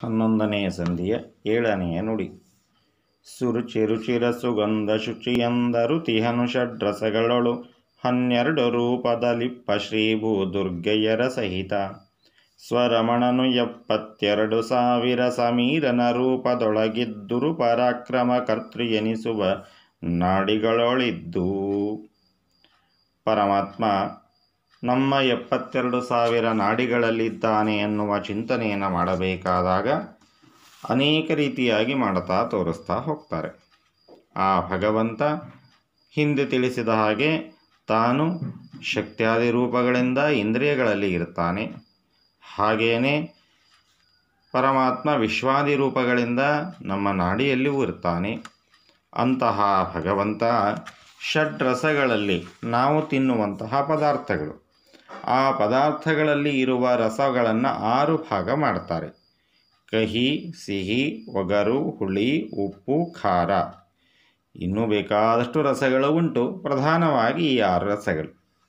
ಹನ್ನೊಂದನೆಯ ಸಂಧಿಯ ಏಳನೆಯ ನುಡಿ ಸುರುಚಿ ರುಚಿರ ಸುಗಂಧ ಶುಚಿಯಂದರು ತಿಹನು ಷಡ್ರಸಗಳೊಳು ಹನ್ನೆರಡು ರೂಪದಲಿಪ್ಪ ಶ್ರೀಭೂ ದುರ್ಗೆಯರ ಸಹಿತ ಸ್ವರಮಣನು ಎಪ್ಪತ್ತೆರಡು ಸಾವಿರ ಸಮೀರನ ರೂಪದೊಳಗಿದ್ದುರು ಪರಾಕ್ರಮ ಕರ್ತೃ ಎನಿಸುವ ನಾಡಿಗಳೊಳಿದ್ದು ಪರಮಾತ್ಮ ನಮ್ಮ ಎಪ್ಪತ್ತೆರಡು ಸಾವಿರ ನಾಡಿಗಳಲ್ಲಿದ್ದಾನೆ ಎನ್ನುವ ಚಿಂತನೆಯನ್ನು ಮಾಡಬೇಕಾದಾಗ ಅನೇಕ ರೀತಿಯಾಗಿ ಮಾಡುತ್ತಾ ತೋರಿಸ್ತಾ ಹೋಗ್ತಾರೆ ಆ ಭಗವಂತ ಹಿಂದೆ ತಿಳಿಸಿದ ಹಾಗೆ ತಾನು ಶಕ್ತ್ಯಾದಿ ರೂಪಗಳಿಂದ ಇಂದ್ರಿಯಗಳಲ್ಲಿ ಇರ್ತಾನೆ ಹಾಗೆಯೇ ಪರಮಾತ್ಮ ವಿಶ್ವಾದಿ ರೂಪಗಳಿಂದ ನಮ್ಮ ನಾಡಿಯಲ್ಲಿಯೂ ಇರ್ತಾನೆ ಅಂತಹ ಭಗವಂತ ಷಡ್ರಸಗಳಲ್ಲಿ ನಾವು ತಿನ್ನುವಂತಹ ಪದಾರ್ಥಗಳು ಆ ಪದಾರ್ಥಗಳಲ್ಲಿ ಇರುವ ರಸಗಳನ್ನು ಆರು ಭಾಗ ಮಾಡ್ತಾರೆ ಕಹಿ ಸಿಹಿ ಒಗರು ಹುಳಿ ಉಪ್ಪು ಖಾರ ಇನ್ನೂ ಬೇಕಾದಷ್ಟು ರಸಗಳು ಉಂಟು ಪ್ರಧಾನವಾಗಿ ಈ ಆರು ರಸಗಳು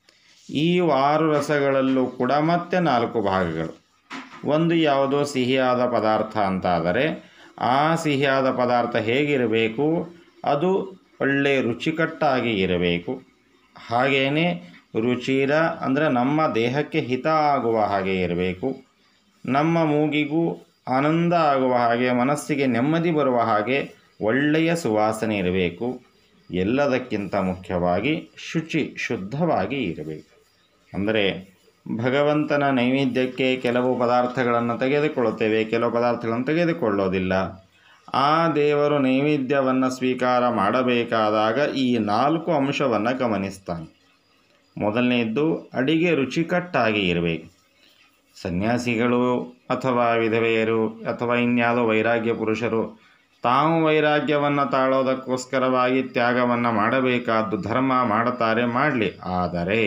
ಈ ಆರು ರಸಗಳಲ್ಲೂ ಕೂಡ ಮತ್ತೆ ನಾಲ್ಕು ಭಾಗಗಳು ಒಂದು ಯಾವುದೋ ಸಿಹಿಯಾದ ಪದಾರ್ಥ ಅಂತಾದರೆ ಆ ಸಿಹಿಯಾದ ಪದಾರ್ಥ ಹೇಗಿರಬೇಕು ಅದು ಒಳ್ಳೆ ರುಚಿಕಟ್ಟಾಗಿ ಇರಬೇಕು ಹಾಗೆಯೇ ರುಚಿರ ಅಂದರೆ ನಮ್ಮ ದೇಹಕ್ಕೆ ಹಿತ ಆಗುವ ಹಾಗೆ ಇರಬೇಕು ನಮ್ಮ ಮೂಗಿಗೂ ಆನಂದ ಆಗುವ ಹಾಗೆ ಮನಸ್ಸಿಗೆ ನೆಮ್ಮದಿ ಬರುವ ಹಾಗೆ ಒಳ್ಳೆಯ ಸುವಾಸನೆ ಇರಬೇಕು ಎಲ್ಲದಕ್ಕಿಂತ ಮುಖ್ಯವಾಗಿ ಶುಚಿ ಶುದ್ಧವಾಗಿ ಇರಬೇಕು ಅಂದರೆ ಭಗವಂತನ ನೈವೇದ್ಯಕ್ಕೆ ಕೆಲವು ಪದಾರ್ಥಗಳನ್ನು ತೆಗೆದುಕೊಳ್ಳುತ್ತೇವೆ ಕೆಲವು ಪದಾರ್ಥಗಳನ್ನು ತೆಗೆದುಕೊಳ್ಳೋದಿಲ್ಲ ಆ ದೇವರು ನೈವೇದ್ಯವನ್ನು ಸ್ವೀಕಾರ ಮಾಡಬೇಕಾದಾಗ ಈ ನಾಲ್ಕು ಅಂಶವನ್ನು ಗಮನಿಸ್ತಾನೆ ಮೊದಲನೆಯದ್ದು ಅಡಿಗೆ ರುಚಿಕಟ್ಟಾಗಿ ಇರಬೇಕು ಸನ್ಯಾಸಿಗಳು ಅಥವಾ ವಿಧವೆಯರು ಅಥವಾ ಇನ್ಯಾವುದೋ ವೈರಾಗ್ಯ ಪುರುಷರು ತಾವು ವೈರಾಗ್ಯವನ್ನು ತಾಳೋದಕ್ಕೋಸ್ಕರವಾಗಿ ತ್ಯಾಗವನ್ನು ಮಾಡಬೇಕಾದ್ದು ಧರ್ಮ ಮಾಡುತ್ತಾರೆ ಮಾಡಲಿ ಆದರೆ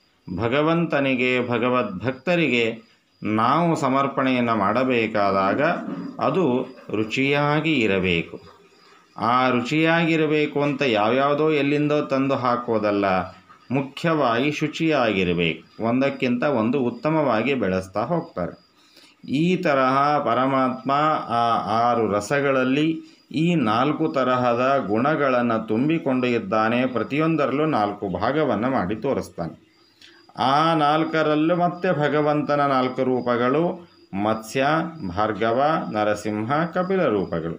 ಭಗವಂತನಿಗೆ ಭಗವದ್ಭಕ್ತರಿಗೆ ನಾವು ಸಮರ್ಪಣೆಯನ್ನು ಮಾಡಬೇಕಾದಾಗ ಅದು ರುಚಿಯಾಗಿ ಇರಬೇಕು ಆ ರುಚಿಯಾಗಿರಬೇಕು ಅಂತ ಯಾವ್ಯಾವುದೋ ಎಲ್ಲಿಂದೋ ತಂದು ಹಾಕೋದಲ್ಲ ಮುಖ್ಯವಾಗಿ ಶುಚಿಯಾಗಿರಬೇಕು ಒಂದಕ್ಕಿಂತ ಒಂದು ಉತ್ತಮವಾಗಿ ಬೆಳೆಸ್ತಾ ಹೋಗ್ತಾರೆ ಈ ತರಹ ಪರಮಾತ್ಮ ಆ ಆರು ರಸಗಳಲ್ಲಿ ಈ ನಾಲ್ಕು ತರಹದ ಗುಣಗಳನ್ನು ತುಂಬಿಕೊಂಡು ಇದ್ದಾನೆ ಪ್ರತಿಯೊಂದರಲ್ಲೂ ನಾಲ್ಕು ಭಾಗವನ್ನು ಮಾಡಿ ತೋರಿಸ್ತಾನೆ ಆ ನಾಲ್ಕರಲ್ಲೂ ಮತ್ತೆ ಭಗವಂತನ ನಾಲ್ಕು ರೂಪಗಳು ಮತ್ಸ್ಯ ಭಾರ್ಗವ ನರಸಿಂಹ ಕಪಿಲ ರೂಪಗಳು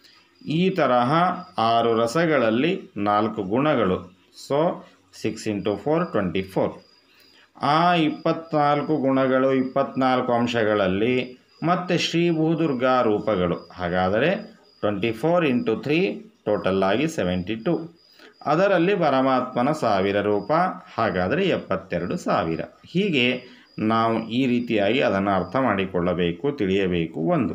ಈ ತರಹ ಆರು ರಸಗಳಲ್ಲಿ ನಾಲ್ಕು ಗುಣಗಳು so six into four twenty four ಆ ಇಪ್ಪತ್ನಾಲ್ಕು ಗುಣಗಳು ಇಪ್ಪತ್ನಾಲ್ಕು ಅಂಶಗಳಲ್ಲಿ ಮತ್ತು ಶ್ರೀ ಭೂದುರ್ಗಾ ರೂಪಗಳು ಹಾಗಾದರೆ twenty four into three total ಆಗಿ ಸೆವೆಂಟಿ ಟು ಅದರಲ್ಲಿ ಪರಮಾತ್ಮನ ಸಾವಿರ ರೂಪ ಹಾಗಾದರೆ ಎಪ್ಪತ್ತೆರಡು ಸಾವಿರ ಹೀಗೆ ನಾವು ಈ ರೀತಿಯಾಗಿ ಅದನ್ನು ಅರ್ಥ ಮಾಡಿಕೊಳ್ಳಬೇಕು ತಿಳಿಯಬೇಕು ಒಂದು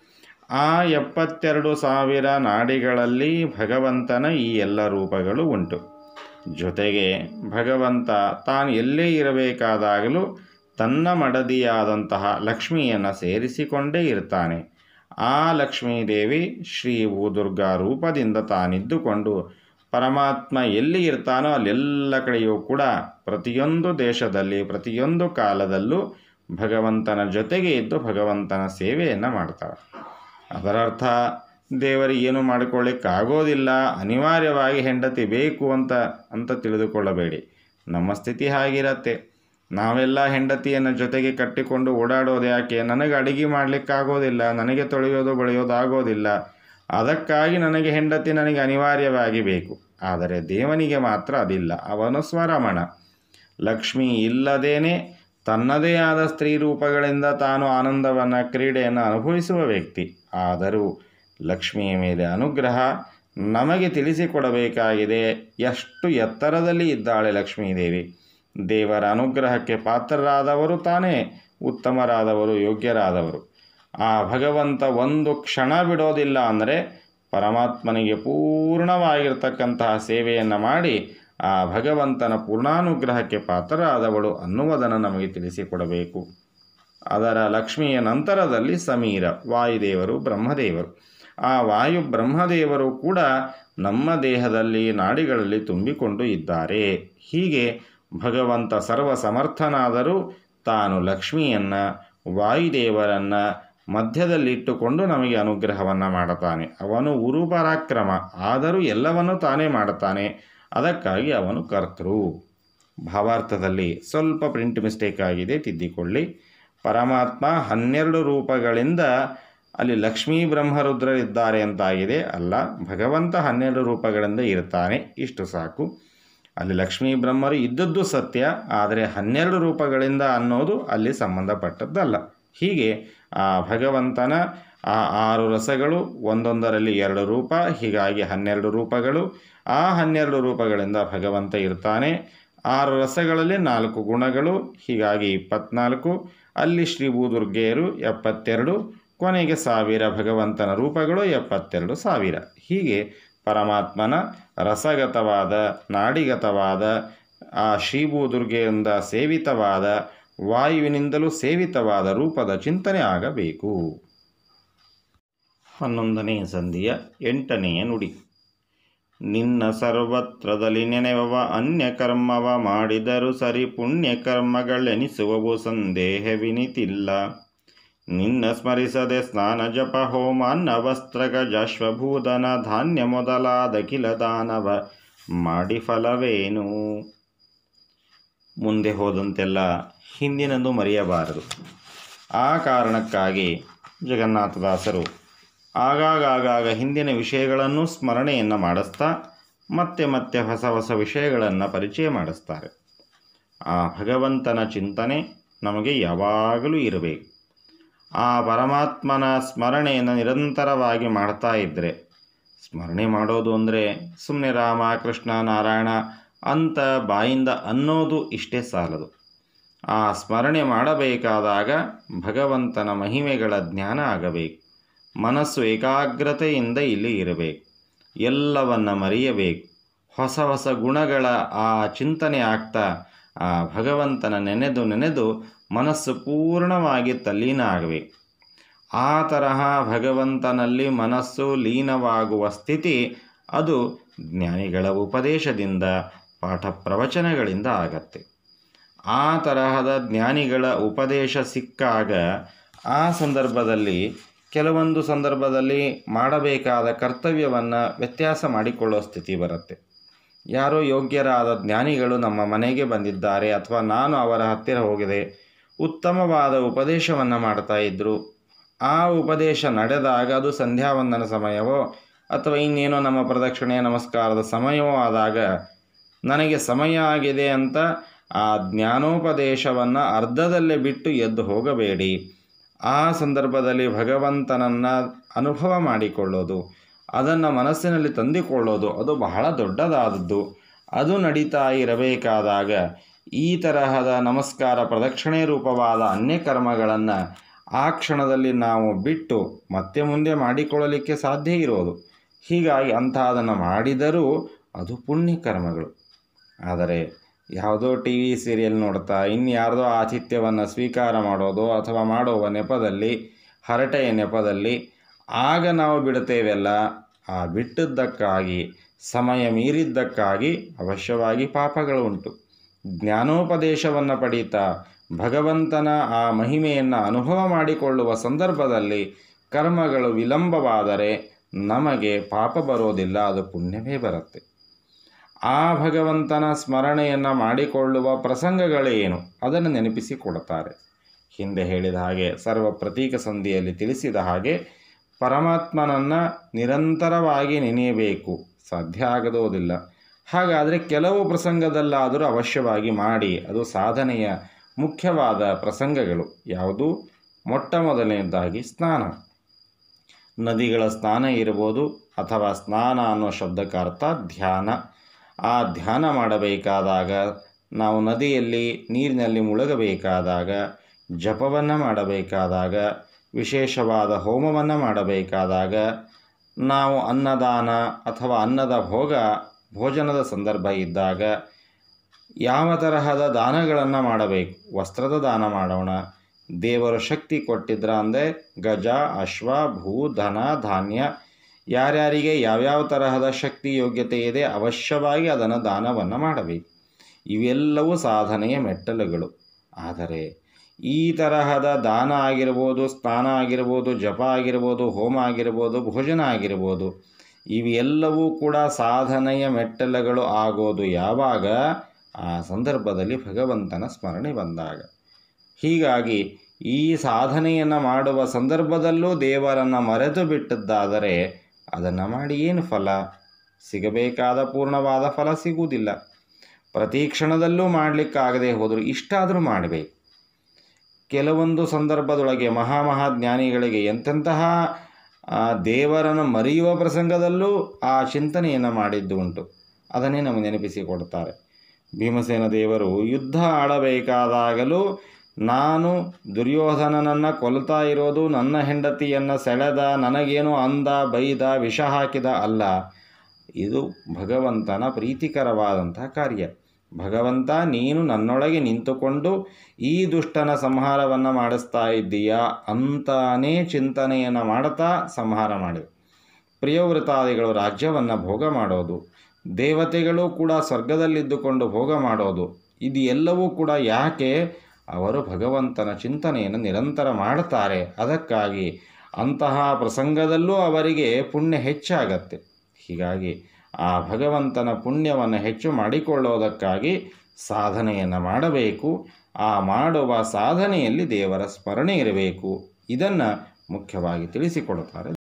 ಆ ಎಪ್ಪತ್ತೆರಡು ಸಾವಿರ ನಾಡಿಗಳಲ್ಲಿ ಭಗವಂತನ ಈ ಎಲ್ಲ ರೂಪಗಳು ಉಂಟು ಜೊತೆಗೆ ಭಗವಂತ ತಾನು ಎಲ್ಲೇ ಇರಬೇಕಾದಾಗಲೂ ತನ್ನ ಮಡದಿಯಾದಂತಹ ಲಕ್ಷ್ಮಿಯನ್ನು ಸೇರಿಸಿಕೊಂಡೇ ಇರ್ತಾನೆ ಆ ಲಕ್ಷ್ಮೀದೇವಿ ಶ್ರೀ ಭೂದುರ್ಗಾ ರೂಪದಿಂದ ತಾನಿದ್ದುಕೊಂಡು ಪರಮಾತ್ಮ ಎಲ್ಲಿ ಇರ್ತಾನೋ ಅಲ್ಲೆಲ್ಲ ಕಡೆಯೂ ಕೂಡ ಪ್ರತಿಯೊಂದು ದೇಶದಲ್ಲಿ ಪ್ರತಿಯೊಂದು ಕಾಲದಲ್ಲೂ ಭಗವಂತನ ಜೊತೆಗೆ ಇದ್ದು ಭಗವಂತನ ಸೇವೆಯನ್ನು ಮಾಡ್ತಾಳೆ ಅದರರ್ಥ ದೇವರಿಗೆ ಏನು ಮಾಡಿಕೊಳ್ಳಿಕ್ಕಾಗೋದಿಲ್ಲ ಅನಿವಾರ್ಯವಾಗಿ ಹೆಂಡತಿ ಬೇಕು ಅಂತ ಅಂತ ತಿಳಿದುಕೊಳ್ಳಬೇಡಿ ನಮ್ಮ ಸ್ಥಿತಿ ಹಾಗಿರತ್ತೆ ನಾವೆಲ್ಲ ಹೆಂಡತಿಯನ್ನು ಜೊತೆಗೆ ಕಟ್ಟಿಕೊಂಡು ಓಡಾಡೋದು ಯಾಕೆ ನನಗೆ ಅಡಿಗೆ ಮಾಡಲಿಕ್ಕಾಗೋದಿಲ್ಲ ನನಗೆ ತೊಳೆಯೋದು ಬಳಿಯೋದು ಆಗೋದಿಲ್ಲ ಅದಕ್ಕಾಗಿ ನನಗೆ ಹೆಂಡತಿ ನನಗೆ ಅನಿವಾರ್ಯವಾಗಿ ಬೇಕು ಆದರೆ ದೇವನಿಗೆ ಮಾತ್ರ ಅದಿಲ್ಲ ಅವನು ಸ್ವರಮಣ ಲಕ್ಷ್ಮಿ ಇಲ್ಲದೇನೆ ತನ್ನದೇ ಆದ ಸ್ತ್ರೀ ರೂಪಗಳಿಂದ ತಾನು ಆನಂದವನ್ನು ಕ್ರೀಡೆಯನ್ನು ಅನುಭವಿಸುವ ವ್ಯಕ್ತಿ ಆದರೂ ಲಕ್ಷ್ಮಿಯ ಮೇಲೆ ಅನುಗ್ರಹ ನಮಗೆ ತಿಳಿಸಿಕೊಡಬೇಕಾಗಿದೆ ಎಷ್ಟು ಎತ್ತರದಲ್ಲಿ ಇದ್ದಾಳೆ ಲಕ್ಷ್ಮೀದೇವಿ ದೇವರ ಅನುಗ್ರಹಕ್ಕೆ ಪಾತ್ರರಾದವರು ತಾನೇ ಉತ್ತಮರಾದವರು ಯೋಗ್ಯರಾದವರು ಆ ಭಗವಂತ ಒಂದು ಕ್ಷಣ ಬಿಡೋದಿಲ್ಲ ಅಂದರೆ ಪರಮಾತ್ಮನಿಗೆ ಪೂರ್ಣವಾಗಿರ್ತಕ್ಕಂತಹ ಸೇವೆಯನ್ನು ಮಾಡಿ ಆ ಭಗವಂತನ ಪೂರ್ಣಾನುಗ್ರಹಕ್ಕೆ ಪಾತ್ರರಾದವಳು ಅನ್ನುವುದನ್ನು ನಮಗೆ ತಿಳಿಸಿಕೊಡಬೇಕು ಅದರ ಲಕ್ಷ್ಮಿಯ ನಂತರದಲ್ಲಿ ಸಮೀರ ವಾಯುದೇವರು ಬ್ರಹ್ಮದೇವರು ಆ ವಾಯು ಬ್ರಹ್ಮದೇವರು ಕೂಡ ನಮ್ಮ ದೇಹದಲ್ಲಿ ನಾಡಿಗಳಲ್ಲಿ ತುಂಬಿಕೊಂಡು ಇದ್ದಾರೆ ಹೀಗೆ ಭಗವಂತ ಸರ್ವ ಸಮರ್ಥನಾದರೂ ತಾನು ಲಕ್ಷ್ಮಿಯನ್ನು ವಾಯುದೇವರನ್ನು ಮಧ್ಯದಲ್ಲಿಟ್ಟುಕೊಂಡು ನಮಗೆ ಅನುಗ್ರಹವನ್ನು ಮಾಡುತ್ತಾನೆ ಅವನು ಉರುಪರಾಕ್ರಮ ಆದರೂ ಎಲ್ಲವನ್ನೂ ತಾನೇ ಮಾಡುತ್ತಾನೆ ಅದಕ್ಕಾಗಿ ಅವನು ಕರ್ತೃ ಭಾವಾರ್ಥದಲ್ಲಿ ಸ್ವಲ್ಪ ಪ್ರಿಂಟ್ ಮಿಸ್ಟೇಕ್ ಆಗಿದೆ ತಿದ್ದಿಕೊಳ್ಳಿ ಪರಮಾತ್ಮ ಹನ್ನೆರಡು ರೂಪಗಳಿಂದ ಅಲ್ಲಿ ಲಕ್ಷ್ಮೀ ಬ್ರಹ್ಮರುದ್ರರಿದ್ದಾರೆ ಅಂತಾಗಿದೆ ಅಲ್ಲ ಭಗವಂತ ಹನ್ನೆರಡು ರೂಪಗಳಿಂದ ಇರ್ತಾನೆ ಇಷ್ಟು ಸಾಕು ಅಲ್ಲಿ ಲಕ್ಷ್ಮೀ ಬ್ರಹ್ಮರು ಇದ್ದದ್ದು ಸತ್ಯ ಆದರೆ ಹನ್ನೆರಡು ರೂಪಗಳಿಂದ ಅನ್ನೋದು ಅಲ್ಲಿ ಸಂಬಂಧಪಟ್ಟದ್ದಲ್ಲ ಹೀಗೆ ಆ ಭಗವಂತನ ಆ ಆರು ರಸಗಳು ಒಂದೊಂದರಲ್ಲಿ ಎರಡು ರೂಪ ಹೀಗಾಗಿ ಹನ್ನೆರಡು ರೂಪಗಳು ಆ ಹನ್ನೆರಡು ರೂಪಗಳಿಂದ ಭಗವಂತ ಇರ್ತಾನೆ ಆರು ರಸಗಳಲ್ಲಿ ನಾಲ್ಕು ಗುಣಗಳು ಹೀಗಾಗಿ ಇಪ್ಪತ್ನಾಲ್ಕು ಅಲ್ಲಿ ಶ್ರೀ ಭೂದುರ್ಗೆಯರು ಎಪ್ಪತ್ತೆರಡು ಕೊನೆಗೆ ಸಾವಿರ ಭಗವಂತನ ರೂಪಗಳು ಎಪ್ಪತ್ತೆರಡು ಸಾವಿರ ಹೀಗೆ ಪರಮಾತ್ಮನ ರಸಗತವಾದ ನಾಡಿಗತವಾದ ಆ ಶ್ರೀಭೂದುರ್ಗೆಯಿಂದ ಸೇವಿತವಾದ ವಾಯುವಿನಿಂದಲೂ ಸೇವಿತವಾದ ರೂಪದ ಚಿಂತನೆ ಆಗಬೇಕು ಹನ್ನೊಂದನೆಯ ಸಂಧಿಯ ಎಂಟನೆಯ ನುಡಿ ನಿನ್ನ ಸರ್ವತ್ರದಲ್ಲಿ ನೆನೆವವ ಅನ್ಯ ಕರ್ಮವ ಮಾಡಿದರೂ ಸರಿ ಪುಣ್ಯ ಕರ್ಮಗಳೆನಿಸುವವು ಸಂದೇಹವಿನಿತಿಲ್ಲ ನಿನ್ನ ಸ್ಮರಿಸದೆ ಸ್ನಾನ ಜಪ ಹೋಮ ಅನ್ನ ವಸ್ತ್ರಗ ಜಾಶ್ವಭೂದನ ಧಾನ್ಯ ಮೊದಲಾದ ಕಿಲ ದಾನವ ಮಾಡಿ ಫಲವೇನು ಮುಂದೆ ಹೋದಂತೆಲ್ಲ ಹಿಂದಿನದು ಮರೆಯಬಾರದು ಆ ಕಾರಣಕ್ಕಾಗಿ ಜಗನ್ನಾಥದಾಸರು ಆಗಾಗಾಗಾಗ ಹಿಂದಿನ ವಿಷಯಗಳನ್ನು ಸ್ಮರಣೆಯನ್ನು ಮಾಡಿಸ್ತಾ ಮತ್ತೆ ಮತ್ತೆ ಹೊಸ ಹೊಸ ವಿಷಯಗಳನ್ನು ಪರಿಚಯ ಮಾಡಿಸ್ತಾರೆ ಆ ಭಗವಂತನ ಚಿಂತನೆ ನಮಗೆ ಯಾವಾಗಲೂ ಇರಬೇಕು ಆ ಪರಮಾತ್ಮನ ಸ್ಮರಣೆಯನ್ನು ನಿರಂತರವಾಗಿ ಮಾಡ್ತಾ ಇದ್ದರೆ ಸ್ಮರಣೆ ಮಾಡೋದು ಅಂದರೆ ಸುಮ್ಮನೆ ರಾಮ ಕೃಷ್ಣ ನಾರಾಯಣ ಅಂತ ಬಾಯಿಂದ ಅನ್ನೋದು ಇಷ್ಟೇ ಸಾಲದು ಆ ಸ್ಮರಣೆ ಮಾಡಬೇಕಾದಾಗ ಭಗವಂತನ ಮಹಿಮೆಗಳ ಜ್ಞಾನ ಆಗಬೇಕು ಮನಸ್ಸು ಏಕಾಗ್ರತೆಯಿಂದ ಇಲ್ಲಿ ಇರಬೇಕು ಎಲ್ಲವನ್ನ ಮರೆಯಬೇಕು ಹೊಸ ಹೊಸ ಗುಣಗಳ ಆ ಚಿಂತನೆ ಆಗ್ತಾ ಆ ಭಗವಂತನ ನೆನೆದು ನೆನೆದು ಮನಸ್ಸು ಪೂರ್ಣವಾಗಿ ತಲ್ಲೀನ ಆಗಬೇಕು ಆ ತರಹ ಭಗವಂತನಲ್ಲಿ ಮನಸ್ಸು ಲೀನವಾಗುವ ಸ್ಥಿತಿ ಅದು ಜ್ಞಾನಿಗಳ ಉಪದೇಶದಿಂದ ಪಾಠ ಪ್ರವಚನಗಳಿಂದ ಆಗತ್ತೆ ಆ ತರಹದ ಜ್ಞಾನಿಗಳ ಉಪದೇಶ ಸಿಕ್ಕಾಗ ಆ ಸಂದರ್ಭದಲ್ಲಿ ಕೆಲವೊಂದು ಸಂದರ್ಭದಲ್ಲಿ ಮಾಡಬೇಕಾದ ಕರ್ತವ್ಯವನ್ನು ವ್ಯತ್ಯಾಸ ಮಾಡಿಕೊಳ್ಳೋ ಸ್ಥಿತಿ ಬರುತ್ತೆ ಯಾರೋ ಯೋಗ್ಯರಾದ ಜ್ಞಾನಿಗಳು ನಮ್ಮ ಮನೆಗೆ ಬಂದಿದ್ದಾರೆ ಅಥವಾ ನಾನು ಅವರ ಹತ್ತಿರ ಹೋಗಿದೆ ಉತ್ತಮವಾದ ಉಪದೇಶವನ್ನು ಮಾಡ್ತಾ ಇದ್ದರು ಆ ಉಪದೇಶ ನಡೆದಾಗ ಅದು ಸಂಧ್ಯಾವಂದನ ಸಮಯವೋ ಅಥವಾ ಇನ್ನೇನೋ ನಮ್ಮ ಪ್ರದಕ್ಷಿಣೆ ನಮಸ್ಕಾರದ ಸಮಯವೋ ಆದಾಗ ನನಗೆ ಸಮಯ ಆಗಿದೆ ಅಂತ ಆ ಜ್ಞಾನೋಪದೇಶವನ್ನು ಅರ್ಧದಲ್ಲೇ ಬಿಟ್ಟು ಎದ್ದು ಹೋಗಬೇಡಿ ಆ ಸಂದರ್ಭದಲ್ಲಿ ಭಗವಂತನನ್ನು ಅನುಭವ ಮಾಡಿಕೊಳ್ಳೋದು ಅದನ್ನು ಮನಸ್ಸಿನಲ್ಲಿ ತಂದುಕೊಳ್ಳೋದು ಅದು ಬಹಳ ದೊಡ್ಡದಾದದ್ದು ಅದು ನಡೀತಾ ಇರಬೇಕಾದಾಗ ಈ ತರಹದ ನಮಸ್ಕಾರ ಪ್ರದಕ್ಷಿಣೆ ರೂಪವಾದ ಅನ್ಯ ಕರ್ಮಗಳನ್ನು ಆ ಕ್ಷಣದಲ್ಲಿ ನಾವು ಬಿಟ್ಟು ಮತ್ತೆ ಮುಂದೆ ಮಾಡಿಕೊಳ್ಳಲಿಕ್ಕೆ ಸಾಧ್ಯ ಇರೋದು ಹೀಗಾಗಿ ಅಂಥದನ್ನು ಮಾಡಿದರೂ ಅದು ಪುಣ್ಯ ಕರ್ಮಗಳು ಆದರೆ ಯಾವುದೋ ಟಿ ವಿ ಸೀರಿಯಲ್ ನೋಡ್ತಾ ಇನ್ಯಾರ್ದೋ ಆತಿಥ್ಯವನ್ನು ಸ್ವೀಕಾರ ಮಾಡೋದು ಅಥವಾ ಮಾಡುವ ನೆಪದಲ್ಲಿ ಹರಟೆಯ ನೆಪದಲ್ಲಿ ಆಗ ನಾವು ಬಿಡುತ್ತೇವೆಲ್ಲ ಆ ಬಿಟ್ಟದ್ದಕ್ಕಾಗಿ ಸಮಯ ಮೀರಿದ್ದಕ್ಕಾಗಿ ಅವಶ್ಯವಾಗಿ ಪಾಪಗಳು ಉಂಟು ಜ್ಞಾನೋಪದೇಶವನ್ನು ಪಡೀತಾ ಭಗವಂತನ ಆ ಮಹಿಮೆಯನ್ನು ಅನುಭವ ಮಾಡಿಕೊಳ್ಳುವ ಸಂದರ್ಭದಲ್ಲಿ ಕರ್ಮಗಳು ವಿಳಂಬವಾದರೆ ನಮಗೆ ಪಾಪ ಬರೋದಿಲ್ಲ ಅದು ಪುಣ್ಯವೇ ಬರುತ್ತೆ ಆ ಭಗವಂತನ ಸ್ಮರಣೆಯನ್ನು ಮಾಡಿಕೊಳ್ಳುವ ಪ್ರಸಂಗಗಳೇನು ಅದನ್ನು ನೆನಪಿಸಿಕೊಡುತ್ತಾರೆ ಹಿಂದೆ ಹೇಳಿದ ಹಾಗೆ ಸರ್ವ ಪ್ರತೀಕ ಸಂಧಿಯಲ್ಲಿ ತಿಳಿಸಿದ ಹಾಗೆ ಪರಮಾತ್ಮನನ್ನು ನಿರಂತರವಾಗಿ ನೆನೆಯಬೇಕು ಸಾಧ್ಯ ಆಗೋದಿಲ್ಲ ಹಾಗಾದರೆ ಕೆಲವು ಪ್ರಸಂಗದಲ್ಲಾದರೂ ಅವಶ್ಯವಾಗಿ ಮಾಡಿ ಅದು ಸಾಧನೆಯ ಮುಖ್ಯವಾದ ಪ್ರಸಂಗಗಳು ಯಾವುದು ಮೊಟ್ಟ ಮೊದಲನೇದಾಗಿ ಸ್ನಾನ ನದಿಗಳ ಸ್ನಾನ ಇರ್ಬೋದು ಅಥವಾ ಸ್ನಾನ ಅನ್ನೋ ಶಬ್ದಕ್ಕಾರ್ಥ ಧ್ಯಾನ ಆ ಧ್ಯಾನ ಮಾಡಬೇಕಾದಾಗ ನಾವು ನದಿಯಲ್ಲಿ ನೀರಿನಲ್ಲಿ ಮುಳುಗಬೇಕಾದಾಗ ಜಪವನ್ನು ಮಾಡಬೇಕಾದಾಗ ವಿಶೇಷವಾದ ಹೋಮವನ್ನು ಮಾಡಬೇಕಾದಾಗ ನಾವು ಅನ್ನದಾನ ಅಥವಾ ಅನ್ನದ ಭೋಗ ಭೋಜನದ ಸಂದರ್ಭ ಇದ್ದಾಗ ಯಾವ ತರಹದ ದಾನಗಳನ್ನು ಮಾಡಬೇಕು ವಸ್ತ್ರದ ದಾನ ಮಾಡೋಣ ದೇವರು ಶಕ್ತಿ ಕೊಟ್ಟಿದ್ರ ಅಂದರೆ ಗಜ ಅಶ್ವ ಭೂ ಧನ ಧಾನ್ಯ ಯಾರ್ಯಾರಿಗೆ ಯಾವ್ಯಾವ ತರಹದ ಶಕ್ತಿ ಯೋಗ್ಯತೆ ಇದೆ ಅವಶ್ಯವಾಗಿ ಅದನ್ನು ದಾನವನ್ನು ಮಾಡಬೇಕು ಇವೆಲ್ಲವೂ ಸಾಧನೆಯ ಮೆಟ್ಟಲುಗಳು ಆದರೆ ಈ ತರಹದ ದಾನ ಆಗಿರ್ಬೋದು ಸ್ನಾನ ಆಗಿರ್ಬೋದು ಜಪ ಆಗಿರ್ಬೋದು ಹೋಮ ಆಗಿರ್ಬೋದು ಭೋಜನ ಆಗಿರ್ಬೋದು ಇವೆಲ್ಲವೂ ಕೂಡ ಸಾಧನೆಯ ಮೆಟ್ಟಲುಗಳು ಆಗೋದು ಯಾವಾಗ ಆ ಸಂದರ್ಭದಲ್ಲಿ ಭಗವಂತನ ಸ್ಮರಣೆ ಬಂದಾಗ ಹೀಗಾಗಿ ಈ ಸಾಧನೆಯನ್ನು ಮಾಡುವ ಸಂದರ್ಭದಲ್ಲೂ ದೇವರನ್ನು ಮರೆತು ಬಿಟ್ಟದ್ದಾದರೆ ಅದನ್ನು ಮಾಡಿ ಏನು ಫಲ ಸಿಗಬೇಕಾದ ಪೂರ್ಣವಾದ ಫಲ ಸಿಗುವುದಿಲ್ಲ ಪ್ರತಿ ಕ್ಷಣದಲ್ಲೂ ಮಾಡಲಿಕ್ಕಾಗದೆ ಹೋದರೂ ಇಷ್ಟಾದರೂ ಮಾಡಬೇಕು ಕೆಲವೊಂದು ಸಂದರ್ಭದೊಳಗೆ ಮಹಾಮಹಾಜ್ಞಾನಿಗಳಿಗೆ ಎಂತೆಂತಹ ಆ ದೇವರನ್ನು ಮರೆಯುವ ಪ್ರಸಂಗದಲ್ಲೂ ಆ ಚಿಂತನೆಯನ್ನು ಮಾಡಿದ್ದು ಉಂಟು ಅದನ್ನೇ ನಮಗೆ ನೆನಪಿಸಿಕೊಡ್ತಾರೆ ಭೀಮಸೇನ ದೇವರು ಯುದ್ಧ ಆಡಬೇಕಾದಾಗಲೂ ನಾನು ದುರ್ಯೋಧನನನ್ನು ಕೊಲ್ತಾ ಇರೋದು ನನ್ನ ಹೆಂಡತಿಯನ್ನು ಸೆಳೆದ ನನಗೇನು ಅಂದ ಬೈದ ವಿಷ ಹಾಕಿದ ಅಲ್ಲ ಇದು ಭಗವಂತನ ಪ್ರೀತಿಕರವಾದಂತಹ ಕಾರ್ಯ ಭಗವಂತ ನೀನು ನನ್ನೊಳಗೆ ನಿಂತುಕೊಂಡು ಈ ದುಷ್ಟನ ಸಂಹಾರವನ್ನು ಮಾಡಿಸ್ತಾ ಇದ್ದೀಯಾ ಅಂತಾನೇ ಚಿಂತನೆಯನ್ನು ಮಾಡುತ್ತಾ ಸಂಹಾರ ಮಾಡಿ ಪ್ರಿಯವೃತಾದಿಗಳು ರಾಜ್ಯವನ್ನು ಭೋಗ ಮಾಡೋದು ದೇವತೆಗಳು ಕೂಡ ಸ್ವರ್ಗದಲ್ಲಿದ್ದುಕೊಂಡು ಭೋಗ ಮಾಡೋದು ಇದು ಎಲ್ಲವೂ ಕೂಡ ಯಾಕೆ ಅವರು ಭಗವಂತನ ಚಿಂತನೆಯನ್ನು ನಿರಂತರ ಮಾಡುತ್ತಾರೆ ಅದಕ್ಕಾಗಿ ಅಂತಹ ಪ್ರಸಂಗದಲ್ಲೂ ಅವರಿಗೆ ಪುಣ್ಯ ಹೆಚ್ಚಾಗತ್ತೆ ಹೀಗಾಗಿ ಆ ಭಗವಂತನ ಪುಣ್ಯವನ್ನು ಹೆಚ್ಚು ಮಾಡಿಕೊಳ್ಳೋದಕ್ಕಾಗಿ ಸಾಧನೆಯನ್ನು ಮಾಡಬೇಕು ಆ ಮಾಡುವ ಸಾಧನೆಯಲ್ಲಿ ದೇವರ ಸ್ಮರಣೆ ಇರಬೇಕು ಇದನ್ನು ಮುಖ್ಯವಾಗಿ ತಿಳಿಸಿಕೊಡುತ್ತಾರೆ